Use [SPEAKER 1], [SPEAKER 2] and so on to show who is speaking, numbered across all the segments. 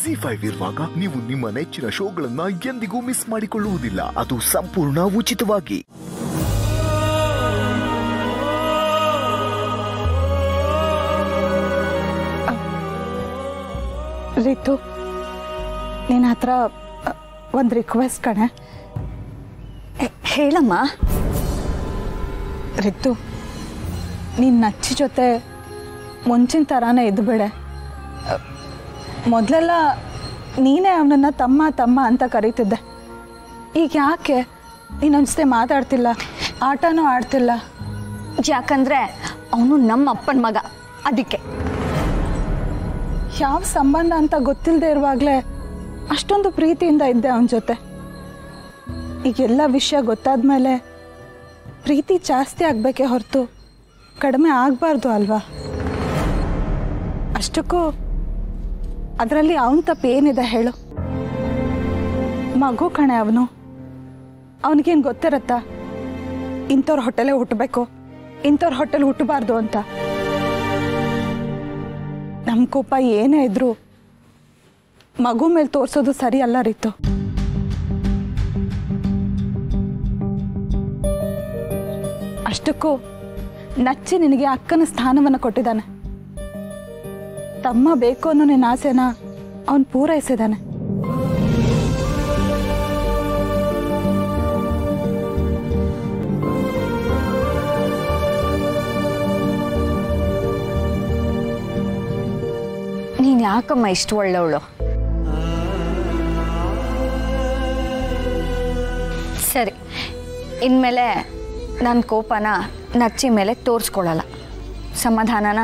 [SPEAKER 1] G five ಇರುವಾಗ ನೀವು ನಿಮ್ಮ ನೆಚ್ಚಿನ ಶೋಗಳನ್ನ ಎಂದಿಗೂ ಮಿಸ್ ಮಾಡಿಕೊಳ್ಳುವುದಿಲ್ಲ ಅದು ಸಂಪೂರ್ಣ ಉಚಿತವಾಗಿ
[SPEAKER 2] ರಿತು ನಿನ್ನ ಹತ್ರ ಒಂದು ರಿಕ್ವೆಸ್ಟ್ ಕಣೆ
[SPEAKER 3] ಹೇ- ಹೇಳಮ್ಮ
[SPEAKER 2] ರಿತು ನಿನ್ನ ಅಚ್ಚಿ ಜೊತೆ ಮುಂಚಿನ ಥರಾನೇ ಇದ್ಬಿಡೆ ಮೊದಲೆಲ್ಲ ನೀನೇ ಅವನನ್ನ ತಮ್ಮ ತಮ್ಮ ಅಂತ ಕರೀತಿದ್ದೆ ಈಗ ಯಾಕೆ ನೀನೊಂದ್ಸತೆ ಮಾತಾಡ್ತಿಲ್ಲ ಆಟನೂ ಆಡ್ತಿಲ್ಲ
[SPEAKER 3] ಯಾಕಂದ್ರೆ ಅವನು ನಮ್ಮ ಅಪ್ಪನ ಮಗ ಅದಕ್ಕೆ
[SPEAKER 2] ಯಾವ ಸಂಬಂಧ ಅಂತ ಗೊತ್ತಿಲ್ಲದೆ ಇರುವಾಗಲೇ ಅಷ್ಟೊಂದು ಪ್ರೀತಿಯಿಂದ ಇದ್ದೆ ಅವನ ಜೊತೆ ಈಗೆಲ್ಲ ವಿಷಯ ಗೊತ್ತಾದ್ಮೇಲೆ ಪ್ರೀತಿ ಜಾಸ್ತಿ ಆಗಬೇಕೇ ಹೊರತು ಕಡಿಮೆ ಆಗಬಾರ್ದು ಅಲ್ವಾ ಅಷ್ಟಕ್ಕೂ ಅದರಲ್ಲಿ ಅವನ ತಪ್ಪು ಏನಿದೆ ಹೇಳು ಮಗು ಕಣೆ ಅವನು ಅವನಿಗೇನು ಗೊತ್ತಿರತ್ತಾ ಇಂಥವ್ರ ಹೊಟ್ಟೆಲೇ ಹುಟ್ಟಬೇಕು ಇಂಥವ್ರ ಹೊಟ್ಟೆಲಿ ಹುಟ್ಟಬಾರ್ದು ಅಂತ ನಮ್ಮ ಕೋಪ ಏನೇ ಇದ್ರು ಮಗು ಮೇಲೆ ತೋರಿಸೋದು ಸರಿ ಅಲ್ಲ ರೀತು ಅಷ್ಟಕ್ಕೂ ನಚ್ಚಿ ನಿನಗೆ ಅಕ್ಕನ ಸ್ಥಾನವನ್ನು ಕೊಟ್ಟಿದ್ದಾನೆ ತಮ್ಮ ಬೇಕು ಅನ್ನೋ ನಿನ್ನ ಆಸೆನ ಅವನು ಪೂರೈಸಿದ್ದಾನೆ
[SPEAKER 3] ನೀನು ಯಾಕಮ್ಮ ಇಷ್ಟು ಒಳ್ಳೆವಳು ಸರಿ ಇನ್ಮೇಲೆ ನನ್ನ ಕೋಪನ ನಚ್ಚಿ ಮೇಲೆ ತೋರಿಸ್ಕೊಳ್ಳಲ್ಲ ಸಮಾಧಾನನಾ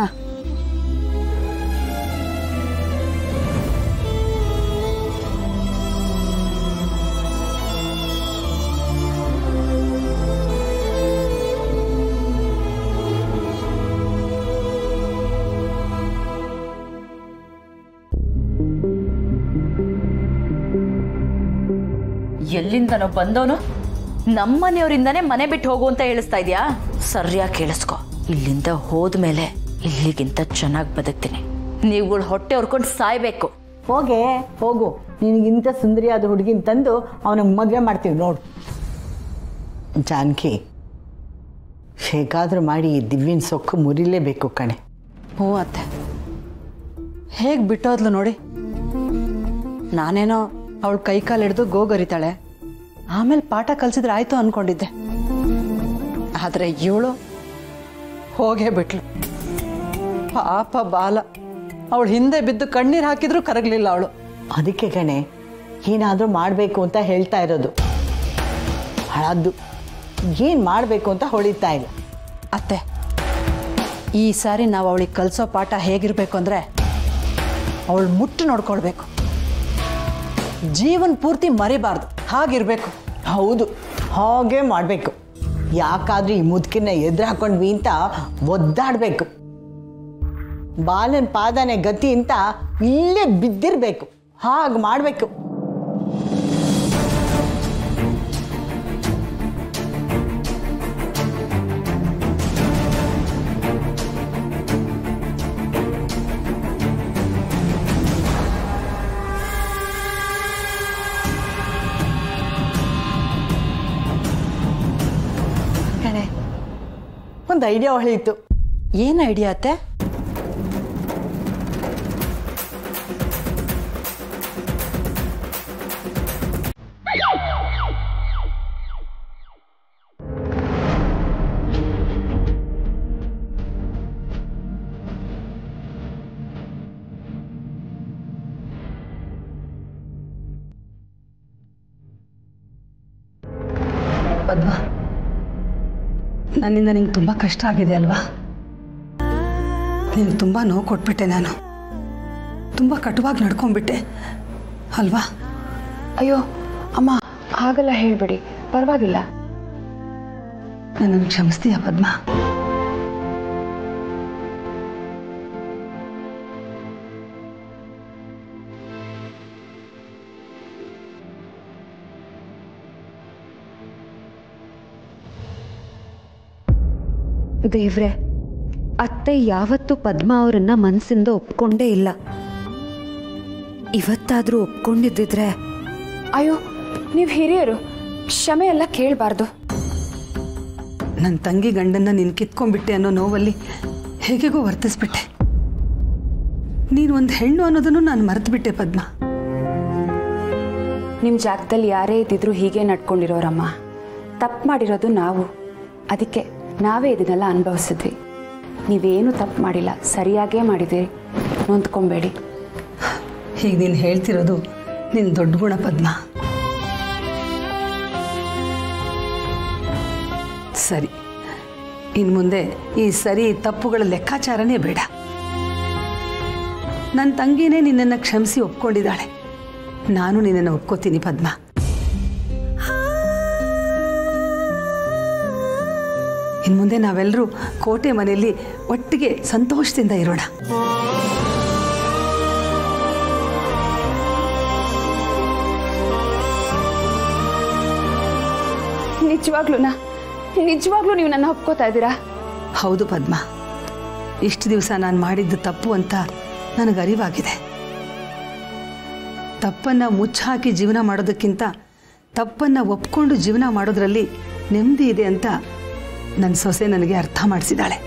[SPEAKER 4] ಎಲ್ಲಿಂದನೋ ಬಂದವನು ನಮ್ಮನೆಯವರಿಂದನೇ ಮನೆ ಬಿಟ್ಟು ಹೋಗು ಅಂತ ಹೇಳಿಸ್ತಾ ಇದೆಯಾ ಸರಿಯಾಗಿ ಕೇಳಿಸ್ಕೊ ಇಲ್ಲಿಂದ ಹೋದ್ಮೇಲೆ ಇಲ್ಲಿಗಿಂತ ಚೆನ್ನಾಗಿ ಬದುಕ್ತೀನಿ ನೀವುಗಳು ಹೊಟ್ಟೆ ಹೊರ್ಕೊಂಡು ಸಾಯ್ಬೇಕು
[SPEAKER 5] ಹೋಗೆ ಹೋಗು ನಿನಗಿಂತ ಸುಂದರಿಯಾದ ಹುಡುಗಿನ ತಂದು ಅವನಿಗೆ ಮದುವೆ ಮಾಡ್ತೀವಿ ನೋಡು ಜಾನಕಿ ಹೇಗಾದ್ರೂ ಮಾಡಿ ಈ ದಿವ್ಯನ ಸೊಕ್ಕು ಮುರಿಲೇಬೇಕು ಕಣೆ
[SPEAKER 6] ಹ್ಞೂ ಅತ್ತೆ ಹೇಗೆ ಬಿಟ್ಟೋದ್ಲು ನೋಡಿ ನಾನೇನೋ ಅವಳು ಕೈ ಕಾಲು ಹಿಡ್ದು ಗೋಗರಿತಾಳೆ ಆಮೇಲೆ ಪಾಠ ಕಲಿಸಿದ್ರೆ ಆಯ್ತು ಅನ್ಕೊಂಡಿದ್ದೆ ಆದರೆ ಇವಳು ಹೋಗೇ ಬಿಟ್ಲು ಪಾಪ ಬಾಲ ಅವಳು ಹಿಂದೆ ಬಿದ್ದು ಕಣ್ಣೀರು ಹಾಕಿದ್ರೂ ಕರಗಲಿಲ್ಲ ಅವಳು
[SPEAKER 5] ಅದಕ್ಕೆ ಕಣೆ ಏನಾದರೂ ಮಾಡಬೇಕು ಅಂತ ಹೇಳ್ತಾ ಇರೋದು ಹಳದ್ದು ಏನು ಮಾಡಬೇಕು ಅಂತ ಹೊಳಿತಾ ಇಲ್ಲ
[SPEAKER 6] ಅತ್ತೆ ಈ ಸಾರಿ ನಾವು ಅವಳಿಗೆ ಕಲಿಸೋ ಪಾಠ ಹೇಗಿರಬೇಕು ಅಂದರೆ ಅವಳು ಮುಟ್ಟು ನೋಡ್ಕೊಳ್ಬೇಕು ಜೀವನ ಪೂರ್ತಿ ಮರಿಬಾರ್ದು ಹಾಗಿರಬೇಕು
[SPEAKER 5] ಹೌದು ಹಾಗೆ ಮಾಡಬೇಕು ಯಾಕಾದ್ರೂ ಈ ಮುದುಕಿನ ಎದುರು ಹಾಕೊಂಡ್ವಿ ಅಂತ ಒದ್ದಾಡಬೇಕು ಬಾಲನ್ ಪಾದನೆ ಗತಿ ಅಂತ ಇಲ್ಲೇ ಬಿದ್ದಿರಬೇಕು ಹಾಗೆ ಮಾಡಬೇಕು
[SPEAKER 6] ಕಣೆ
[SPEAKER 5] ಒಂದು ಐಡಿಯಾ ಹೊಳೀತು
[SPEAKER 6] ಏನು ಐಡಿಯಾ ಅತ್ತೆ
[SPEAKER 7] ಪದ್ಮ ನನ್ನಿಂದ ನಿಂಗೆ ತುಂಬ ಕಷ್ಟ ಆಗಿದೆ ಅಲ್ವಾ ನೀನು ತುಂಬ ನೋವು ಕೊಟ್ಬಿಟ್ಟೆ ನಾನು ತುಂಬ ಕಟುವಾಗಿ ನಡ್ಕೊಂಡ್ಬಿಟ್ಟೆ ಅಲ್ವಾ
[SPEAKER 8] ಅಯ್ಯೋ ಅಮ್ಮ ಹಾಗೆಲ್ಲ ಹೇಳಬೇಡಿ ಪರವಾಗಿಲ್ಲ
[SPEAKER 7] ನನ್ನನ್ನು ಕ್ಷಮಿಸ್ತೀಯ ಪದ್ಮ
[SPEAKER 8] ದೇವ್ರೆ ಅತ್ತೆ ಯಾವತ್ತೂ ಪದ್ಮ ಅವರನ್ನ ಮನಸ್ಸಿಂದ ಒಪ್ಕೊಂಡೇ ಇಲ್ಲ
[SPEAKER 9] ಇವತ್ತಾದರೂ ಒಪ್ಕೊಂಡಿದ್ದಿದ್ರೆ
[SPEAKER 8] ಅಯ್ಯೋ ನೀವು ಹಿರಿಯರು ಕ್ಷಮೆ ಎಲ್ಲ ಕೇಳಬಾರ್ದು
[SPEAKER 7] ನನ್ನ ತಂಗಿ ಗಂಡನ್ನ ನೀನು ಕಿತ್ಕೊಂಡ್ಬಿಟ್ಟೆ ಅನ್ನೋ ನೋವಲ್ಲಿ ಹೇಗೆಗೋ ವರ್ತಿಸ್ಬಿಟ್ಟೆ ನೀನು ಒಂದು ಹೆಣ್ಣು ಅನ್ನೋದನ್ನು ನಾನು ಮರೆತುಬಿಟ್ಟೆ ಪದ್ಮ
[SPEAKER 8] ನಿಮ್ಮ ಜಾಗದಲ್ಲಿ ಯಾರೇ ಇದ್ದಿದ್ರು ಹೀಗೆ ನಡ್ಕೊಂಡಿರೋರಮ್ಮ ತಪ್ಪು ಮಾಡಿರೋದು ನಾವು ಅದಕ್ಕೆ ನಾವೇ ಇದನ್ನೆಲ್ಲ ಅನುಭವಿಸಿದ್ವಿ ನೀವೇನು ತಪ್ಪು ಮಾಡಿಲ್ಲ ಸರಿಯಾಗೇ ಮಾಡಿದ್ದೀರಿ ನೊಂದ್ಕೊಬೇಡಿ
[SPEAKER 7] ಹೀಗೆ ನೀನು ಹೇಳ್ತಿರೋದು ನಿನ್ನ ದೊಡ್ಡ ಗುಣ ಪದ್ಮ ಸರಿ ಇನ್ನು ಮುಂದೆ ಈ ಸರಿ ತಪ್ಪುಗಳ ಲೆಕ್ಕಾಚಾರನೇ ಬೇಡ ನನ್ನ ತಂಗಿನೇ ನಿನ್ನನ್ನು ಕ್ಷಮಿಸಿ ಒಪ್ಕೊಂಡಿದ್ದಾಳೆ ನಾನು ನಿನ್ನನ್ನು ಒಪ್ಕೋತೀನಿ ಪದ್ಮ ಇನ್ನು ಮುಂದೆ ನಾವೆಲ್ಲರೂ ಕೋಟೆ ಮನೆಯಲ್ಲಿ ಒಟ್ಟಿಗೆ ಸಂತೋಷದಿಂದ ಇರೋಣ
[SPEAKER 8] ನಿಜವಾಗ್ಲೂನಾ ನಿಜವಾಗ್ಲೂ ನೀವು ನನ್ನ ಒಪ್ಕೋತಾ ಇದ್ದೀರಾ
[SPEAKER 7] ಹೌದು ಪದ್ಮ ಇಷ್ಟು ದಿವಸ ನಾನು ಮಾಡಿದ್ದು ತಪ್ಪು ಅಂತ ನನಗೆ ಅರಿವಾಗಿದೆ ತಪ್ಪನ್ನು ಮುಚ್ಚಾಕಿ ಜೀವನ ಮಾಡೋದಕ್ಕಿಂತ ತಪ್ಪನ್ನು ಒಪ್ಕೊಂಡು ಜೀವನ ಮಾಡೋದ್ರಲ್ಲಿ ನೆಮ್ಮದಿ ಇದೆ ಅಂತ ನನ್ನ ಸೊಸೆ ನನಗೆ ಅರ್ಥ ಮಾಡಿಸಿದಾಳೆ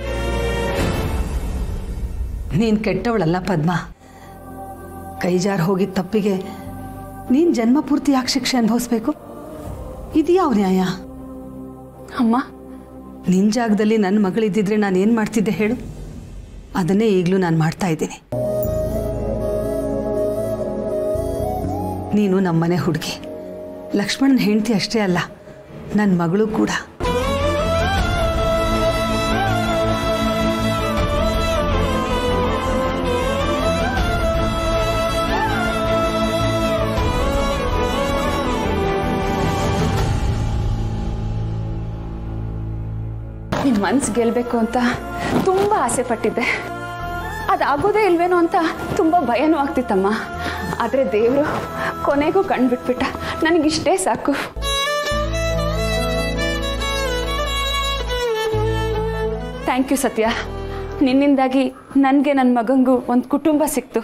[SPEAKER 7] ನೀನು ಕೆಟ್ಟವಳಲ್ಲ ಪದ್ಮ ಕೈಜಾರು ಹೋಗಿದ್ದ ತಪ್ಪಿಗೆ ನೀನು ಜನ್ಮ ಪೂರ್ತಿ ಯಾಕೆ ಶಿಕ್ಷೆ ಅನುಭವಿಸ್ಬೇಕು ಇದ್ಯಾವ ನ್ಯಾಯ
[SPEAKER 8] ಅಮ್ಮ
[SPEAKER 7] ನಿನ್ನ ಜಾಗದಲ್ಲಿ ನನ್ನ ಮಗಳಿದ್ದಿದ್ರೆ ನಾನು ಏನು ಮಾಡ್ತಿದ್ದೆ ಹೇಳು ಅದನ್ನೇ ಈಗಲೂ ನಾನು ಮಾಡ್ತಾ ಇದ್ದೀನಿ ನೀನು ನಮ್ಮನೆ ಹುಡುಗಿ ಲಕ್ಷ್ಮಣನ ಹೆಂಡತಿ ಅಷ್ಟೇ ಅಲ್ಲ ನನ್ನ ಮಗಳು ಕೂಡ
[SPEAKER 8] ನಿಮ್ಮ ಮನ್ಸು ಗೆಲ್ಲಬೇಕು ಅಂತ ತುಂಬ ಆಸೆ ಪಟ್ಟಿದ್ದೆ ಅದಾಗೋದೇ ಇಲ್ವೇನೋ ಅಂತ ತುಂಬ ಭಯನೂ ಆಗ್ತಿತ್ತಮ್ಮ ಆದರೆ ದೇವರು ಕೊನೆಗೂ ಕಣ್ಬಿಟ್ಬಿಟ್ಟ ನನಗಿಷ್ಟೇ ಸಾಕು ಥ್ಯಾಂಕ್ ಯು ಸತ್ಯ ನಿನ್ನಿಂದಾಗಿ ನನಗೆ ನನ್ನ ಮಗಂಗೂ ಒಂದು ಕುಟುಂಬ ಸಿಕ್ತು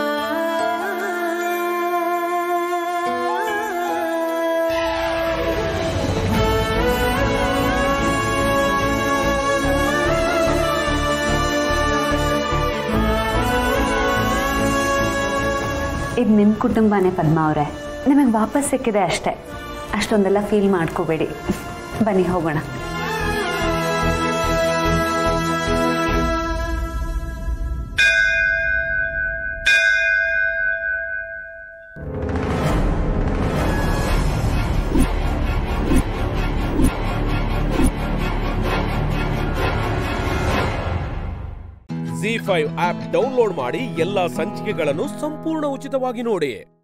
[SPEAKER 9] ಇದು ನಿಮ್ಮ ಕುಟುಂಬನೇ ಪದ್ಮ ಅವರೇ ನಿಮಗೆ ವಾಪಸ್ ಸಿಕ್ಕಿದೆ ಅಷ್ಟೇ ಅಷ್ಟೊಂದೆಲ್ಲ ಫೀಲ್ ಮಾಡ್ಕೋಬೇಡಿ ಬನ್ನಿ ಹೋಗೋಣ
[SPEAKER 10] ಜಿ ಫೈವ್ ಆಪ್ ಡೌನ್ಲೋಡ್ ಮಾಡಿ ಎಲ್ಲಾ ಸಂಚಿಕೆಗಳನ್ನು ಸಂಪೂರ್ಣ ಉಚಿತವಾಗಿ ನೋಡಿ